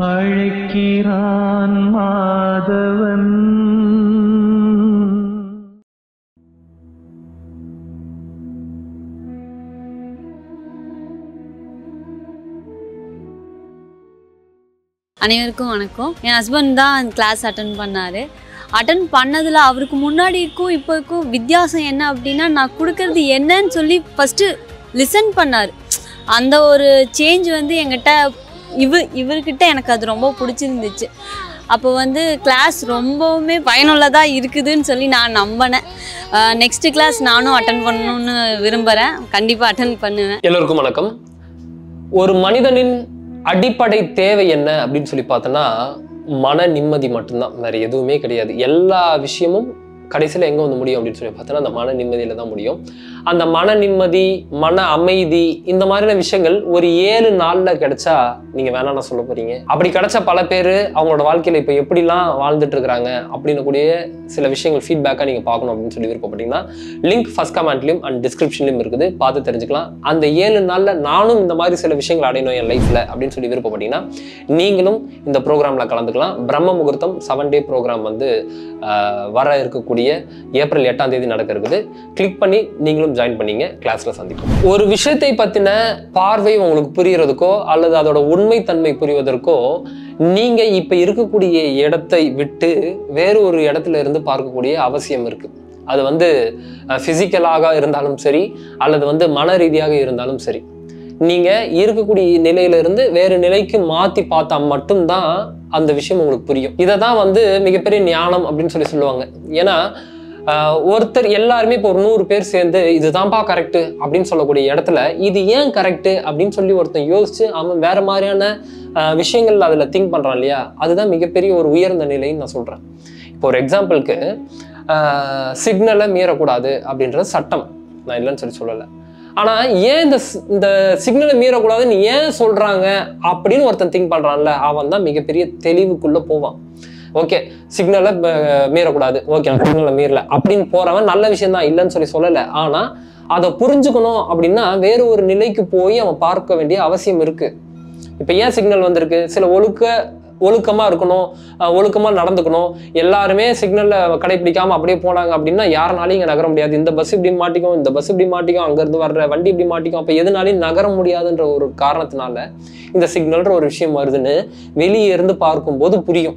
அழைக்கிறான் மாதவன் அனைவருக்கும் வணக்கம் என் ஹஸ்பண்ட் தான் அந்த கிளாஸ் அட்டன் பண்ணார் அட்டன் பண்ணதில் அவருக்கு முன்னாடி இருக்கும் இப்போ இருக்கும் வித்தியாசம் என்ன அப்படின்னா நான் கொடுக்கறது என்னன்னு சொல்லி ஃபஸ்ட்டு லிசன் பண்ணார் அந்த ஒரு சேஞ்ச் வந்து என்கிட்ட இவ இவர்கிட்ட எனக்கு அது ரொம்ப பிடிச்சிருந்துச்சு அப்போ வந்து கிளாஸ் ரொம்பவுமே பயனுள்ளதாக இருக்குதுன்னு சொல்லி நான் நம்பினேன் நெக்ஸ்ட் கிளாஸ் நானும் அட்டன் பண்ணணும்னு விரும்புகிறேன் கண்டிப்பாக அட்டன் பண்ணுவேன் எல்லோருக்கும் வணக்கம் ஒரு மனிதனின் அடிப்படை தேவை என்ன அப்படின்னு சொல்லி பார்த்தோன்னா மன நிம்மதி மட்டும்தான் வேற எதுவுமே கிடையாது எல்லா விஷயமும் கடைசியில் எங்கே வந்து முடியும் அப்படின்னு சொல்லி பார்த்தோன்னா அந்த மன நிம்மதியில தான் முடியும் அந்த மன நிம்மதி மன அமைதி இந்த மாதிரியான விஷயங்கள் ஒரு ஏழு நாளில் கிடைச்சா நீங்கள் வேணாம்னு சொல்ல போறீங்க அப்படி கிடைச்ச பல பேர் அவங்களோட வாழ்க்கையில் இப்போ எப்படிலாம் வாழ்ந்துட்டு இருக்கிறாங்க அப்படின்னு கூடிய சில விஷயங்கள் ஃபீட்பேக்காக நீங்கள் பார்க்கணும் அப்படின்னு சொல்லி விருப்பப்பட்டீங்கன்னா லிங்க் ஃபர்ஸ்ட் கமெண்ட்லையும் அண்ட் டிஸ்கிரிப்ஷன்லையும் இருக்குது பார்த்து தெரிஞ்சுக்கலாம் அந்த ஏழு நாளில் நானும் இந்த மாதிரி சில விஷயங்கள் அடையணும் என் லைஃப்பில் அப்படின்னு சொல்லி விருப்பப்பட்டீங்கன்னா நீங்களும் இந்த ப்ரோக்ராமில் கலந்துக்கலாம் பிரம்ம முகூர்த்தம் செவன் டே ப்ரோக்ராம் வந்து ஆஹ், வர இருக்கக்கூடிய ஏப்ரல் எட்டாம் தேதி நடக்க இருக்குது கிளிக் பண்ணி நீங்களும் ஜாயின் பண்ணீங்க கிளாஸில் சந்திப்போம் ஒரு விஷயத்தை பற்றின பார்வை உங்களுக்கு புரியறதுக்கோ அல்லது அதோட உண்மைத்தன்மை புரிவதற்கோ நீங்க இப்ப இருக்கக்கூடிய இடத்தை விட்டு வேறு ஒரு இடத்துல இருந்து பார்க்கக்கூடிய அவசியம் இருக்கு அது வந்து பிசிக்கலாக இருந்தாலும் சரி அல்லது வந்து மன ரீதியாக இருந்தாலும் சரி நீங்க இருக்கக்கூடிய நிலையில இருந்து வேறு நிலைக்கு மாத்தி பார்த்தா மட்டும்தான் அந்த விஷயம் உங்களுக்கு புரியும் இதை தான் வந்து மிகப்பெரிய ஞானம் அப்படின்னு சொல்லி சொல்லுவாங்க ஏன்னா ஆஹ், ஒருத்தர் எல்லாருமே இப்போ ஒரு நூறு பேர் சேர்ந்து இதுதான்ப்பா கரெக்ட் அப்படின்னு சொல்லக்கூடிய இடத்துல இது ஏன் கரெக்ட் அப்படின்னு சொல்லி ஒருத்தன் யோசிச்சு அவன் வேற மாதிரியான ஆஹ், விஷயங்கள் அதில் திங்க் பண்றான் இல்லையா அதுதான் மிகப்பெரிய ஒரு உயர்ந்த நிலைன்னு நான் சொல்றேன் இப்போ ஒரு எக்ஸாம்பிளுக்கு சிக்னலை மீறக்கூடாது அப்படின்றது சட்டம் நான் இல்லைன்னு சொல்லி சொல்லலை ஆனா ஏன் இந்த ஸ்- இந்த சிக்னலை மீறக்கூடாதுன்னு ஏன் சொல்றாங்க அப்படின்னு ஒருத்தன் திங்க் பண்றான்ல அவன் தான் மிகப்பெரிய தெளிவுக்குள்ள போவான் ஓகே சிக்னலை மீறக்கூடாது ஓகே நான் சிக்னலை மீறல அப்படின்னு போறவன் நல்ல விஷயம் தான் இல்லைன்னு சொல்லி சொல்லலை ஆனா அதை புரிஞ்சுக்கணும் அப்படின்னா வேறு ஒரு நிலைக்கு போய் அவன் பார்க்க வேண்டிய அவசியம் இருக்கு இப்போ ஏன் சிக்னல் வந்திருக்கு சில ஒழுக்க ஒழுக்கமா இருக்கணும் அஹ் ஒழுக்கமா நடந்துக்கணும் எல்லாருமே சிக்னல்ல கடைபிடிக்காம அப்படியே போனாங்க அப்படின்னா யாருனாலையும் இங்க நகர முடியாது இந்த பஸ் இப்படி மாட்டிக்கும் இந்த பஸ் இப்படி மாட்டிக்கும் அங்க இருந்து வர்ற வண்டி இப்படி மாட்டிக்கும் அப்ப எதுனாலையும் நகர முடியாதுன்ற ஒரு காரணத்தினால இந்த சிக்னல்ன்ற ஒரு விஷயம் வருதுன்னு வெளியே இருந்து பார்க்கும்போது புரியும்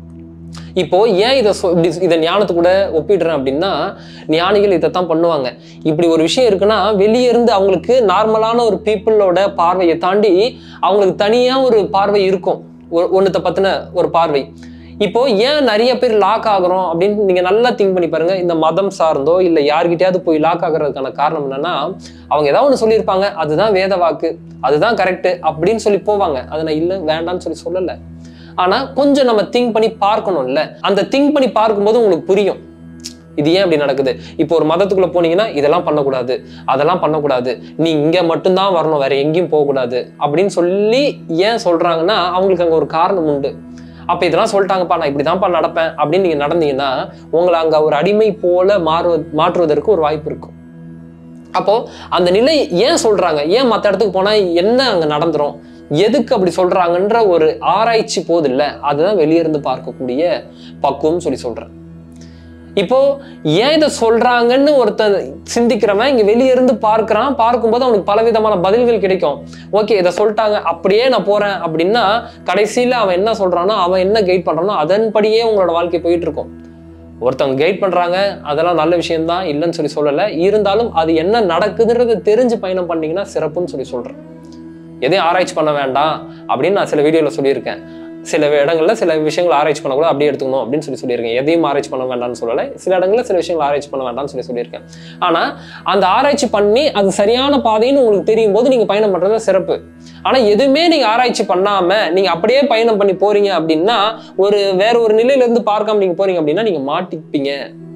இப்போ ஏன் இதை சொ- இப்படி இதை ஞானத்து கூட ஒப்பிடுறேன் அப்படின்னா ஞானிகள் இதைத்தான் பண்ணுவாங்க இப்படி ஒரு விஷயம் இருக்குன்னா வெளியே இருந்து அவங்களுக்கு நார்மலான ஒரு பீப்புளோட பார்வையை தாண்டி அவங்களுக்கு தனியா ஒரு பார்வை இருக்கும் ஒரு ஒன்றத்தை பத்தின ஒரு பார்வை இப்போ ஏன் நிறைய பேர் லாக் ஆகுறோம் அப்படின்னு நீங்க நல்லா திங்க் பண்ணி பாருங்க இந்த மதம் சார்ந்தோ இல்ல யார்கிட்டயாவது போய் லாக் ஆகுறதுக்கான காரணம் என்னன்னா அவங்க ஏதாவது ஒன்று சொல்லியிருப்பாங்க அதுதான் வேத வாக்கு அதுதான் கரெக்ட் அப்படின்னு சொல்லி போவாங்க அதை நான் இல்லை வேண்டாம்னு சொல்லி சொல்லலை ஆனா கொஞ்சம் நம்ம திங்க் பண்ணி பார்க்கணும்ல அந்த திங்க் பண்ணி பார்க்கும்போது உங்களுக்கு புரியும் இது ஏன் இப்படி நடக்குது இப்போ ஒரு மதத்துக்குள்ள போனீங்கன்னா இதெல்லாம் பண்ணக்கூடாது அதெல்லாம் பண்ணக்கூடாது நீ இங்க மட்டும்தான் வரணும் வேற எங்கேயும் போகக்கூடாது அப்படின்னு சொல்லி ஏன் சொல்றாங்கன்னா அவங்களுக்கு அங்க ஒரு காரணம் உண்டு அப்ப இதெல்லாம் சொல்லிட்டாங்கப்பா நான் இப்படிதான்ப்பா நடப்பேன் அப்படின்னு நீங்க நடந்தீங்கன்னா உங்களை அங்க ஒரு அடிமை போல மாறுவ மாற்றுவதற்கு ஒரு வாய்ப்பு இருக்கும் அப்போ அந்த நிலை ஏன் சொல்றாங்க ஏன் மற்ற இடத்துக்கு போனா என்ன அங்க நடந்துரும் எதுக்கு அப்படி சொல்றாங்கன்ற ஒரு ஆராய்ச்சி போது இல்ல அதுதான் வெளியே இருந்து பார்க்கக்கூடிய பக்குவம் சொல்லி சொல்றேன் இப்போ ஏன் இதை சொல்றாங்கன்னு ஒருத்தன் சிந்திக்கிறவன் இங்க வெளியே இருந்து பார்க்கறான் பார்க்கும்போது அவனுக்கு பலவிதமான பதில்கள் கிடைக்கும் ஓகே இதை சொல்லிட்டாங்க அப்படியே நான் போறேன் அப்படின்னா கடைசியில அவன் என்ன சொல்றானோ அவன் என்ன கைட் பண்றானோ அதன்படியே உங்களோட வாழ்க்கை போயிட்டு இருக்கும் ஒருத்தவங்க கைட் பண்றாங்க அதெல்லாம் நல்ல விஷயம்தான் இல்லைன்னு சொல்லி சொல்லலை இருந்தாலும் அது என்ன நடக்குதுன்றதை தெரிஞ்சு பயணம் பண்ணீங்கன்னா சிறப்புன்னு சொல்லி சொல்றேன் எதையும் ஆராய்ச்சி பண்ண வேண்டாம் அப்படின்னு நான் சில வீடியோவில் சொல்லியிருக்கேன் சில இடங்கள்ல சில விஷயங்கள் ஆராய்ச்சி பண்ணக்கூடாது அப்படியே எடுத்துக்கணும் அப்படின்னு சொல்லி சொல்லியிருக்கேன் எதையும் ஆராய்ச்சி பண்ண வேண்டாம்னு சொல்லலை சில இடங்கள்ல சில விஷயங்கள் ஆராய்ச்சி பண்ண வேண்டாம்னு சொல்லி சொல்லியிருக்கேன் ஆனா அந்த ஆராய்ச்சி பண்ணி அது சரியான பாதைன்னு உங்களுக்கு தெரியும் போது நீங்க பயணம் பண்றது சிறப்பு ஆனா எதுவுமே நீங்க ஆராய்ச்சி பண்ணாம நீங்க அப்படியே பயணம் பண்ணி போறீங்க அப்படின்னா ஒரு வேற ஒரு நிலையில இருந்து பார்க்காம நீங்க போறீங்க அப்படின்னா நீங்க மாட்டிப்பீங்க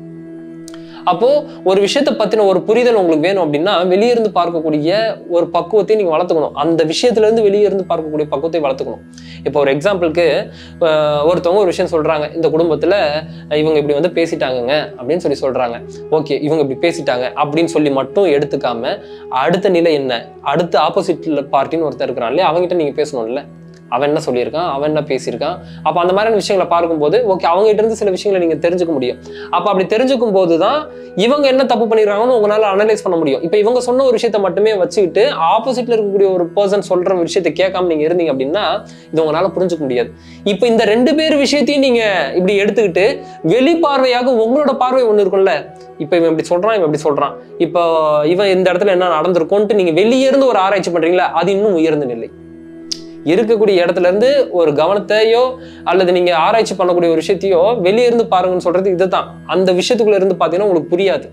அப்போ ஒரு விஷயத்தை பத்தின ஒரு புரிதல் உங்களுக்கு வேணும் அப்படின்னா வெளியே இருந்து பார்க்கக்கூடிய ஒரு பக்குவத்தை நீங்க வளர்த்துக்கணும் அந்த விஷயத்துல இருந்து வெளியே இருந்து பார்க்கக்கூடிய பக்குவத்தை வளர்த்துக்கணும் இப்போ ஒரு எக்ஸாம்பிளுக்கு ஒருத்தவங்க ஒரு விஷயம் சொல்றாங்க இந்த குடும்பத்துல இவங்க இப்படி வந்து பேசிட்டாங்கங்க அப்படின்னு சொல்லி சொல்றாங்க ஓகே இவங்க இப்படி பேசிட்டாங்க அப்படின்னு சொல்லி மட்டும் எடுத்துக்காம அடுத்த நிலை என்ன அடுத்த ஆப்போசிட்ல பார்ட்டின்னு ஒருத்தர் இருக்கிறான் இல்லையா அவங்ககிட்ட நீங்க பேசணும்ல அவன் என்ன சொல்லியிருக்கான் அவன் என்ன பேசியிருக்கான் அப்போ அந்த மாதிரியான விஷயங்களை பார்க்கும்போது ஓகே அவங்க கிட்ட இருந்து சில விஷயங்களை நீங்க தெரிஞ்சுக்க முடியும் அப்போ அப்படி தெரிஞ்சுக்கும் போது தான் இவங்க என்ன தப்பு பண்ணிருக்காங்கன்னு உங்களால அனலைஸ் பண்ண முடியும் இப்போ இவங்க சொன்ன ஒரு விஷயத்த மட்டுமே வச்சுக்கிட்டு ஆப்போசிட்ல இருக்கக்கூடிய ஒரு பர்சன் சொல்ற ஒரு விஷயத்தை கேட்காம நீங்க இருந்தீங்க அப்படின்னா இது உங்களால புரிஞ்சுக்க முடியாது இப்போ இந்த ரெண்டு பேர் விஷயத்தையும் நீங்க இப்படி எடுத்துக்கிட்டு வெளி பார்வையாக உங்களோட பார்வை ஒன்று இருக்கும்ல இப்போ இவன் இப்படி சொல்றான் இவன் இப்படி சொல்றான் இப்போ இவன் இந்த இடத்துல என்ன நடந்திருக்கும்ன்ட்டு நீங்க வெளியே இருந்து ஒரு ஆராய்ச்சி பண்றீங்களா அது இன்னும் உயர்ந்த நிலை இருக்கக்கூடிய இடத்துல இருந்து ஒரு கவனத்தையோ அல்லது நீங்க ஆராய்ச்சி பண்ணக்கூடிய ஒரு விஷயத்தையோ வெளியே இருந்து பாருங்கன்னு சொல்றது இதுதான் அந்த விஷயத்துக்குள்ள இருந்து பார்த்தீங்கன்னா உங்களுக்கு புரியாது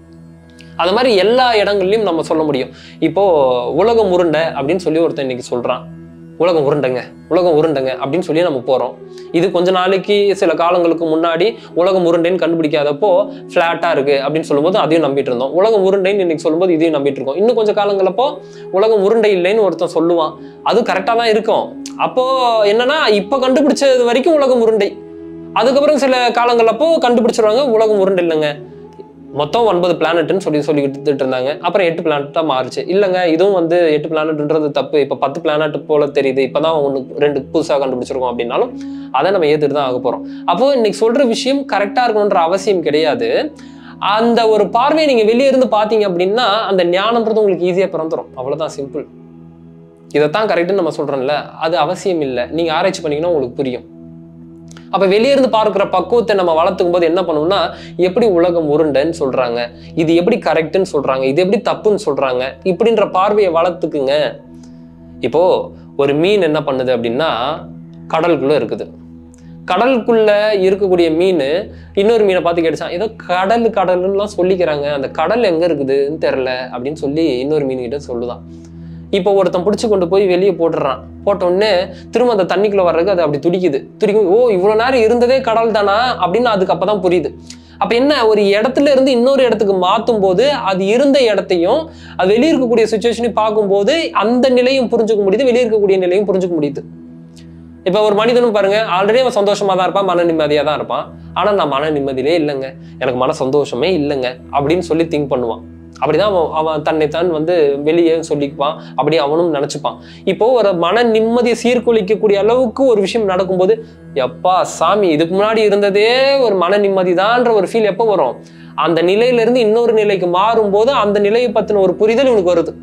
அது மாதிரி எல்லா இடங்கள்லயும் நம்ம சொல்ல முடியும் இப்போ உலகம் உருண்டை அப்படின்னு சொல்லி ஒருத்தன் இன்னைக்கு சொல்றான் உலகம் உருண்டைங்க உலகம் உருண்டைங்க அப்படின்னு சொல்லி நம்ம போறோம் இது கொஞ்ச நாளைக்கு சில காலங்களுக்கு முன்னாடி உலகம் உருண்டைன்னு கண்டுபிடிக்காதப்போ ஃபிளாட்டா இருக்கு அப்படின்னு சொல்லும்போது அதையும் நம்பிட்டு இருந்தோம் உலகம் உருண்டைன்னு இன்னைக்கு சொல்லும்போது இதையும் நம்பிட்டு இருக்கோம் இன்னும் கொஞ்சம் காலங்களப்போ உலகம் உருண்டை இல்லைன்னு ஒருத்தன் சொல்லுவான் அது கரெக்டாக தான் இருக்கும் அப்போ என்னன்னா இப்போ கண்டுபிடிச்சது வரைக்கும் உலகம் உருண்டை அதுக்கப்புறம் சில காலங்கள் அப்போ கண்டுபிடிச்சிருவாங்க உலகம் உருண்டை இல்லைங்க மொத்தம் ஒன்பது பிளானட்னு சொல்லி சொல்லிக்கிட்டு இருந்தாங்க அப்புறம் எட்டு பிளானட்டா மாறுச்சு இல்லைங்க இதுவும் வந்து எட்டு பிளானட்ன்றது தப்பு இப்போ பத்து பிளானட் போல தெரியுது இப்பதான் ஒன்று ரெண்டு புதுசாக கண்டுபிடிச்சிருக்கோம் அப்படின்னாலும் அதை நம்ம ஏத்துட்டு தான் ஆக போறோம் அப்போ இன்னைக்கு சொல்ற விஷயம் கரெக்டா இருக்கணுன்ற அவசியம் கிடையாது அந்த ஒரு பார்வையை நீங்க வெளியே இருந்து பாத்தீங்க அப்படின்னா அந்த ஞானம்ன்றது உங்களுக்கு ஈஸியா பிறந்துரும் அவ்வளவுதான் சிம்பிள் இதைத்தான் கரெக்டுன்னு நம்ம சொல்றோம்ல அது அவசியம் இல்லை நீங்க ஆராய்ச்சி பண்ணீங்கன்னா உங்களுக்கு புரியும் அப்ப வெளியே இருந்து பார்க்கிற பக்குவத்தை நம்ம வளர்த்துக்கும் போது என்ன பண்ணுவோம்னா எப்படி உலகம் உருண்டைன்னு சொல்றாங்க இது எப்படி கரெக்ட்னு சொல்றாங்க இது எப்படி தப்புன்னு சொல்றாங்க இப்படின்ற பார்வையை வளர்த்துக்குங்க இப்போ ஒரு மீன் என்ன பண்ணுது அப்படின்னா கடலுக்குள்ள இருக்குது கடலுக்குள்ள இருக்கக்கூடிய மீன் இன்னொரு மீனை பார்த்து கேட்டுச்சான் ஏதோ கடல் கடலுன்னுலாம் சொல்லிக்கிறாங்க அந்த கடல் எங்க இருக்குதுன்னு தெரில அப்படின்னு சொல்லி இன்னொரு மீன் கிட்ட சொல்லுதான் இப்போ ஒருத்தன் பிடிச்சி கொண்டு போய் வெளியே போட்டுறான் போட்ட உடனே திரும்ப அந்த தண்ணிக்குள்ள வர்றதுக்கு அது அப்படி துடிக்குது துடிக்கும் ஓ இவ்வளவு நேரம் இருந்ததே கடல் தானா அப்படின்னு அதுக்கு அப்பதான் புரியுது அப்ப என்ன ஒரு இடத்துல இருந்து இன்னொரு இடத்துக்கு மாத்தும் போது அது இருந்த இடத்தையும் அது வெளியே இருக்கக்கூடிய சுச்சுவேஷனையும் பார்க்கும்போது அந்த நிலையும் புரிஞ்சுக்க முடியுது வெளியே இருக்கக்கூடிய நிலையும் புரிஞ்சுக்க முடியுது இப்ப ஒரு மனிதனும் பாருங்க ஆல்ரெடி அவன் சந்தோஷமா தான் இருப்பான் மன நிம்மதியா தான் இருப்பான் ஆனா நான் மன நிம்மதியிலே இல்லைங்க எனக்கு மன சந்தோஷமே இல்லைங்க அப்படின்னு சொல்லி திங்க் பண்ணுவான் அப்படிதான் அவன் அவன் தன்னைத்தான் வந்து வெளியே சொல்லிக்குவான் அப்படி அவனும் நினைச்சுப்பான் இப்போ ஒரு மன நிம்மதியை சீர்குலைக்கக்கூடிய அளவுக்கு ஒரு விஷயம் நடக்கும்போது எப்பா சாமி இதுக்கு முன்னாடி இருந்ததே ஒரு மன நிம்மதிதான்ற ஒரு ஃபீல் எப்போ வரும் அந்த நிலையில இருந்து இன்னொரு நிலைக்கு மாறும்போது அந்த நிலையை பத்தின ஒரு புரிதல் இவனுக்கு வருது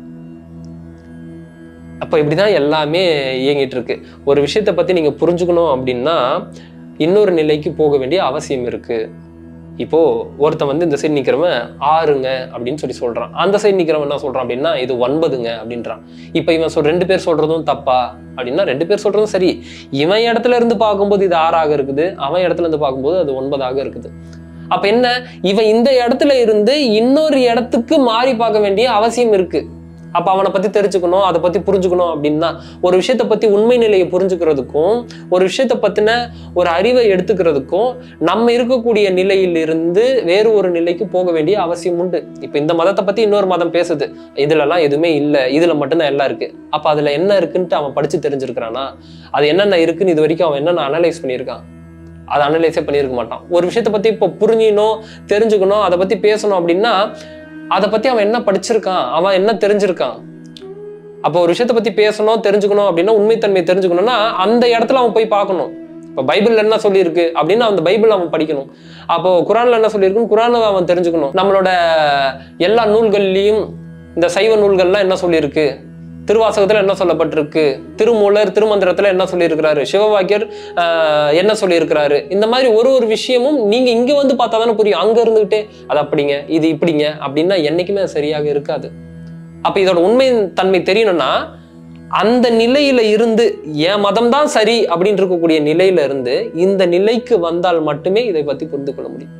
அப்போ இப்படிதான் எல்லாமே இயங்கிட்டு இருக்கு ஒரு விஷயத்தை பத்தி நீங்க புரிஞ்சுக்கணும் அப்படின்னா இன்னொரு நிலைக்கு போக வேண்டிய அவசியம் இருக்கு இப்போ ஒருத்தன் வந்து இந்த சைடு நிக்கிறவன் ஆறுங்க அப்படின்னு சொல்லி சொல்றான் அந்த சைடு நிக்கிறவன் என்ன சொல்றான் அப்படின்னா இது ஒன்பதுங்க அப்படின்றான் இப்போ இவன் சொல் ரெண்டு பேர் சொல்றதும் தப்பா அப்படின்னா ரெண்டு பேர் சொல்றதும் சரி இவன் இடத்துல இருந்து பார்க்கும்போது இது ஆறாக இருக்குது அவன் இடத்துல இருந்து பார்க்கும்போது அது ஒன்பதாக இருக்குது அப்ப என்ன இவன் இந்த இடத்துல இருந்து இன்னொரு இடத்துக்கு மாறி பார்க்க வேண்டிய அவசியம் இருக்கு அப்ப அவனை பத்தி தெரிஞ்சுக்கணும் அதை பத்தி புரிஞ்சுக்கணும் அப்படின்னா ஒரு விஷயத்தை பத்தி உண்மை நிலையை புரிஞ்சுக்கிறதுக்கும் ஒரு விஷயத்தை பத்தின ஒரு அறிவை எடுத்துக்கிறதுக்கும் நம்ம இருக்கக்கூடிய நிலையிலிருந்து வேறு ஒரு நிலைக்கு போக வேண்டிய அவசியம் உண்டு இப்ப இந்த மதத்தை பத்தி இன்னொரு மதம் பேசுது இதுலலாம் எதுவுமே இல்லை இதுல மட்டும்தான் எல்லாம் இருக்கு அப்ப அதுல என்ன இருக்குன்ட்டு அவன் படிச்சு தெரிஞ்சிருக்கிறானா அது என்னென்ன இருக்குன்னு இது வரைக்கும் அவன் என்னென்ன அனலைஸ் பண்ணியிருக்கான் அதை அனலைஸே பண்ணியிருக்க மாட்டான் ஒரு விஷயத்தை பத்தி இப்போ புரிஞ்சிக்கணும் தெரிஞ்சுக்கணும் அதை பத்தி பேசணும் அப்படின்னா அதை பத்தி அவன் என்ன படிச்சிருக்கான் அவன் என்ன தெரிஞ்சிருக்கான் அப்போ ஒரு விஷயத்தை பத்தி பேசணும் தெரிஞ்சுக்கணும் அப்படின்னா உண்மைத்தன்மையை தெரிஞ்சுக்கணும்னா அந்த இடத்துல அவன் போய் பார்க்கணும் இப்போ பைபிள்ல என்ன சொல்லியிருக்கு அப்படின்னு அந்த பைபிள் அவன் படிக்கணும் அப்போ குரான்ல என்ன சொல்லியிருக்குன்னு குரானை அவன் தெரிஞ்சுக்கணும் நம்மளோட எல்லா நூல்கள்லையும் இந்த சைவ நூல்கள்லாம் என்ன சொல்லியிருக்கு திருவாசகத்துல என்ன சொல்லப்பட்டிருக்கு திருமூலர் திருமந்திரத்துல என்ன சொல்லியிருக்கிறாரு சிவவாக்கியர் ஆஹ், என்ன சொல்லியிருக்கிறாரு இந்த மாதிரி ஒரு ஒரு விஷயமும் நீங்க இங்க வந்து பார்த்தா தானே புரியும் அங்க இருந்துகிட்டே அது அப்படிங்க இது இப்படிங்க அப்படின்னா என்னைக்குமே அது சரியாக இருக்காது அப்ப இதோட உண்மை தன்மை தெரியணும்னா அந்த நிலையில இருந்து என் மதம் தான் சரி அப்படின்னு இருக்கக்கூடிய நிலையில இருந்து இந்த நிலைக்கு வந்தால் மட்டுமே இதை பத்தி புரிந்து கொள்ள முடியும்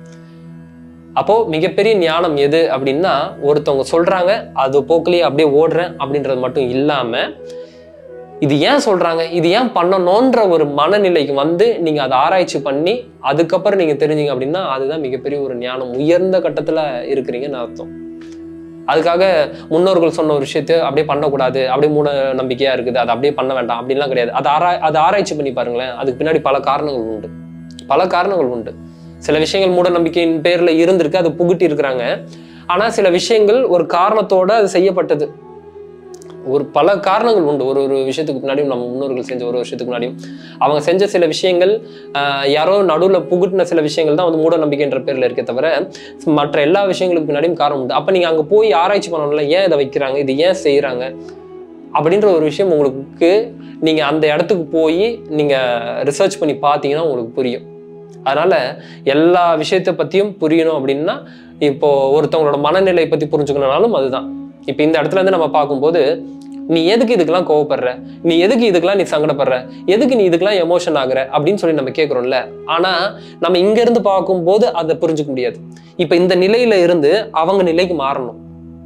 அப்போ மிகப்பெரிய ஞானம் எது அப்படின்னா ஒருத்தவங்க சொல்றாங்க அது போக்கிலேயே அப்படியே ஓடுறேன் அப்படின்றது மட்டும் இல்லாம இது ஏன் சொல்றாங்க இது ஏன் பண்ணணும்ன்ற ஒரு மனநிலைக்கு வந்து நீங்க அதை ஆராய்ச்சி பண்ணி அதுக்கப்புறம் நீங்க தெரிஞ்சீங்க அப்படின்னா அதுதான் மிகப்பெரிய ஒரு ஞானம் உயர்ந்த கட்டத்துல இருக்கிறீங்கன்னு அர்த்தம் அதுக்காக முன்னோர்கள் சொன்ன ஒரு விஷயத்த அப்படியே பண்ணக்கூடாது அப்படியே மூட நம்பிக்கையா இருக்குது அதை அப்படியே பண்ண வேண்டாம் அப்படின்லாம் கிடையாது அதை ஆரா அதை ஆராய்ச்சி பண்ணி பாருங்களேன் அதுக்கு பின்னாடி பல காரணங்கள் உண்டு பல காரணங்கள் உண்டு சில விஷயங்கள் மூட நம்பிக்கையின் பேர்ல இருந்திருக்கு அதை புகுட்டி இருக்கிறாங்க ஆனா சில விஷயங்கள் ஒரு காரணத்தோட அது செய்யப்பட்டது ஒரு பல காரணங்கள் உண்டு ஒரு ஒரு விஷயத்துக்கு முன்னாடியும் நம்ம முன்னோர்கள் செஞ்ச ஒரு விஷயத்துக்கு முன்னாடியும் அவங்க செஞ்ச சில விஷயங்கள் ஆஹ், யாரோ நடுவில் புகுட்டின சில விஷயங்கள் தான் வந்து மூட நம்பிக்கைன்ற பேரில் இருக்கே தவிர மற்ற எல்லா விஷயங்களுக்கு பின்னாடியும் காரணம் உண்டு அப்போ நீங்கள் அங்கே போய் ஆராய்ச்சி பண்ணணும்ல ஏன் இதை வைக்கிறாங்க இது ஏன் செய்கிறாங்க அப்படின்ற ஒரு விஷயம் உங்களுக்கு நீங்கள் அந்த இடத்துக்கு போய் நீங்கள் ரிசர்ச் பண்ணி பார்த்தீங்கன்னா உங்களுக்கு புரியும் அதனால எல்லா விஷயத்தை பற்றியும் புரியணும் அப்படின்னா இப்போ ஒருத்தவங்களோட மனநிலை பற்றி புரிஞ்சுக்கணும்னாலும் அதுதான் இப்போ இந்த இடத்துல இருந்து நம்ம பார்க்கும்போது நீ எதுக்கு இதுக்கெல்லாம் கோவப்படுற நீ எதுக்கு இதுக்கெல்லாம் நீ சங்கடப்படுற எதுக்கு நீ இதுக்கெல்லாம் எமோஷன் ஆகுற அப்படின்னு சொல்லி நம்ம கேட்குறோம்ல ஆனா நம்ம இங்க இருந்து பார்க்கும்போது அதை புரிஞ்சுக்க முடியாது இப்போ இந்த நிலையில இருந்து அவங்க நிலைக்கு மாறணும்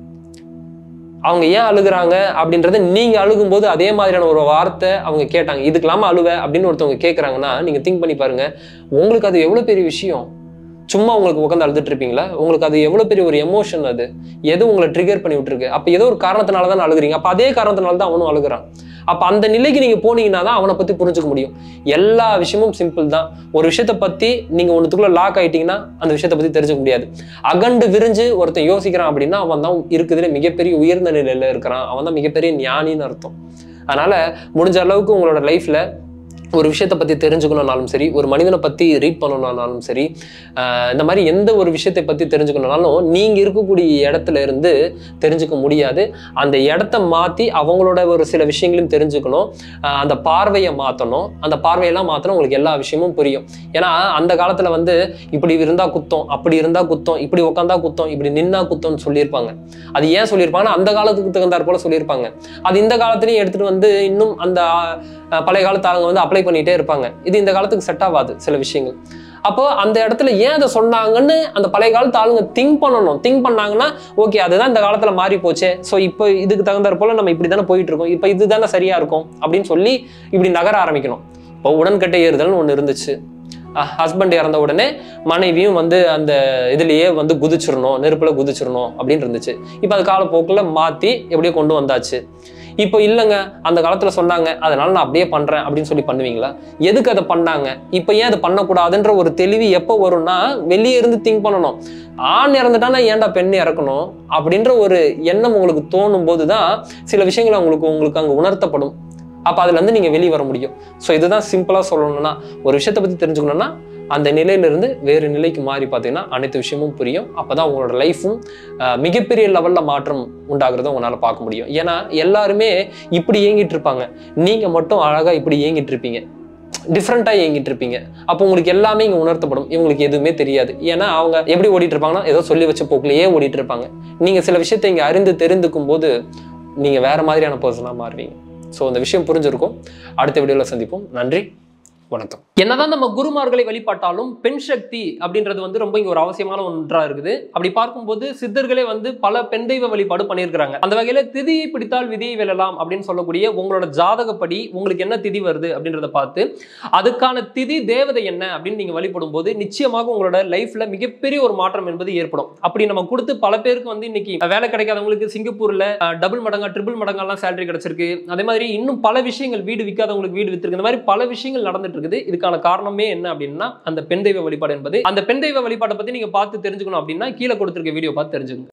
அவங்க ஏன் அழுகுறாங்க அப்படின்றத நீங்க அழுகும்போது அதே மாதிரியான ஒரு வார்த்தை அவங்க கேட்டாங்க இதுக்கெல்லாம அழுவ அப்படின்னு ஒருத்தவங்க கேட்குறாங்கன்னா நீங்க திங்க் பண்ணி பாருங்க உங்களுக்கு அது எவ்வளவு பெரிய விஷயம் சும்மா உங்களுக்கு உட்காந்து அழுதுட்டு இருப்பீங்களா உங்களுக்கு அது எவ்வளவு பெரிய ஒரு எமோஷன் அது எது உங்களை ட்ரிகர் பண்ணி விட்டுருக்கு அப்ப ஏதோ ஒரு காரணத்தினால தான் அழுகுறீங்க அப்ப அதே காரணத்தினால தான் அவனும் அழுகுறான் அப்ப அந்த நிலைக்கு நீங்க போனீங்கன்னா தான் அவனை பத்தி புரிஞ்சுக்க முடியும் எல்லா விஷயமும் சிம்பிள் தான் ஒரு விஷயத்தை பத்தி நீங்க ஒன்றுத்துக்குள்ள லாக் ஆயிட்டீங்கன்னா அந்த விஷயத்தை பத்தி தெரிஞ்சுக்க முடியாது அகண்டு விரிஞ்சு ஒருத்தன் யோசிக்கிறான் அப்படின்னா அவன் தான் இருக்குதுல மிகப்பெரிய உயர்ந்த நிலையில இருக்கிறான் அவன் தான் மிகப்பெரிய ஞானின்னு அர்த்தம் அதனால முடிஞ்ச அளவுக்கு உங்களோட லைஃப்ல ஒரு விஷயத்தை பற்றி தெரிஞ்சுக்கணும்னாலும் சரி ஒரு மனிதனை பற்றி ரீட் பண்ணணும்னாலும் சரி ஆஹ் இந்த மாதிரி எந்த ஒரு விஷயத்தை பற்றி தெரிஞ்சுக்கணும்னாலும் நீங்கள் இருக்கக்கூடிய இடத்துல இருந்து தெரிஞ்சுக்க முடியாது அந்த இடத்த மாற்றி அவங்களோட ஒரு சில விஷயங்களையும் தெரிஞ்சுக்கணும் ஆஹ் அந்த பார்வையை மாற்றணும் அந்த பார்வையெல்லாம் மாற்றினா உங்களுக்கு எல்லா விஷயமும் புரியும் ஏன்னா அந்த காலத்தில் வந்து இப்படி இருந்தால் குத்தம் அப்படி இருந்தால் குத்தம் இப்படி உட்காந்தா குத்தம் இப்படி நின்னா குத்தம்னு சொல்லியிருப்பாங்க அது ஏன் சொல்லியிருப்பாங்கன்னா அந்த காலத்துக்கு தகுந்தாற் போல சொல்லியிருப்பாங்க அது இந்த காலத்துலையும் எடுத்துகிட்டு வந்து இன்னும் அந்த ஆஹ் பழைய காலத்து ஆளுங்க வந்து அப்ளை பண்ணிட்டே இருப்பாங்க இது இந்த காலத்துக்கு செட் ஆகாது சில விஷயங்கள் அப்போ அந்த இடத்துல ஏன் அதை சொன்னாங்கன்னு அந்த பழைய காலத்து ஆளுங்க திங்க் பண்ணணும் திங்க் பண்ணாங்கன்னா ஓகே அதுதான் இந்த காலத்துல மாறி போச்சே ஸோ இப்போ இதுக்கு தகுந்தாற் போல நம்ம இப்படி தானே போயிட்டு இருக்கோம் இப்போ இதுதானே சரியா இருக்கும் அப்படின்னு சொல்லி இப்படி நகர ஆரம்பிக்கணும் இப்போ உடன்கட்டை ஏறுதல்னு ஒன்று இருந்துச்சு ஹஸ்பண்ட் இறந்த உடனே மனைவியும் வந்து அந்த இதுலயே வந்து குதிச்சிடணும் நெருப்புல குதிச்சிடணும் அப்படின்னு இருந்துச்சு இப்போ அது காலப்போக்கில் மாத்தி எப்படியோ கொண்டு வந்தாச்சு இப்போ இல்லைங்க அந்த காலத்துல சொன்னாங்க அதனால நான் அப்படியே பண்றேன் அப்படின்னு சொல்லி பண்ணுவீங்களா எதுக்கு அதை பண்ணாங்க இப்போ ஏன் அதை பண்ணக்கூடாதுன்ற ஒரு தெளிவு எப்போ வரும்னா வெளியே இருந்து திங்க் பண்ணணும் ஆண் இறந்துட்டானா ஏன்டா பெண் இறக்கணும் அப்படின்ற ஒரு எண்ணம் உங்களுக்கு தோணும் போது தான் சில விஷயங்கள் உங்களுக்கு உங்களுக்கு அங்கே உணர்த்தப்படும் அப்போ அதுல இருந்து நீங்க வெளியே வர முடியும் ஸோ இதுதான் சிம்பிளா சொல்லணும்னா ஒரு விஷயத்தை பத்தி தெரிஞ்சுக்கணும்னா அந்த நிலையிலிருந்து வேறு நிலைக்கு மாறி பார்த்தீங்கன்னா அனைத்து விஷயமும் புரியும் அப்பதான் உங்களோட லைஃப்பும் மிகப்பெரிய லெவல்ல மாற்றம் உண்டாகிறத உங்களால பார்க்க முடியும் ஏன்னா எல்லாருமே இப்படி இயங்கிட்டு இருப்பாங்க நீங்க மட்டும் அழகா இப்படி இயங்கிட்டு இருப்பீங்க டிஃப்ரெண்ட்டாக இயங்கிட்டு இருப்பீங்க அப்போ உங்களுக்கு எல்லாமே இங்கே உணர்த்தப்படும் இவங்களுக்கு எதுவுமே தெரியாது ஏன்னா அவங்க எப்படி ஓடிட்டு இருப்பாங்கன்னா ஏதோ சொல்லி வச்ச போக்கிலேயே ஓடிட்டு இருப்பாங்க நீங்கள் சில விஷயத்தை இங்கே அறிந்து தெரிந்துக்கும் போது நீங்கள் வேற மாதிரியான பர்சனாக மாறுவீங்க ஸோ இந்த விஷயம் புரிஞ்சிருக்கும் அடுத்த வீடியோவில் சந்திப்போம் நன்றி வணக்கம் என்னதான் நம்ம குருமார்களை வழிபாட்டாலும் பெண் சக்தி அப்படின்றது வந்து ரொம்ப இங்க ஒரு அவசியமான ஒன்றா இருக்குது அப்படி பார்க்கும்போது சித்தர்களே வந்து பல பெண் தெய்வ வழிபாடு பண்ணியிருக்கிறாங்க அந்த வகையில திதியை பிடித்தால் விதியை வெல்லலாம் அப்படின்னு சொல்லக்கூடிய உங்களோட ஜாதகப்படி உங்களுக்கு என்ன திதி வருது அப்படின்றத பார்த்து அதுக்கான திதி தேவதை என்ன அப்படின்னு நீங்க வழிபடும் போது நிச்சயமாக உங்களோட லைஃப்ல மிகப்பெரிய ஒரு மாற்றம் என்பது ஏற்படும் அப்படி நம்ம கொடுத்து பல பேருக்கு வந்து இன்னைக்கு வேலை கிடைக்காதவங்களுக்கு சிங்கப்பூர்ல டபுள் மடங்கா ட்ரிபிள் மடங்கெல்லாம் சேலரி கிடைச்சிருக்கு அதே மாதிரி இன்னும் பல விஷயங்கள் வீடு விற்காதவங்களுக்கு வீடு வித்திருக்கு இந்த மாதிரி பல விஷயங்கள் நடந்துட்டு இருக்குது இதுக்கான காரணமே என்ன அப்படின்னா அந்த பெண் தெய்வ வழிபாடு என்பது அந்த பெண் தெய்வ வழிபாட்டை பத்தி நீங்க பார்த்து தெரிஞ்சுக்கணும் அப்படின்னா கீழே கொடுத்திருக்க வீடியோ பார்த்து தெரிஞ்சுக்கணும்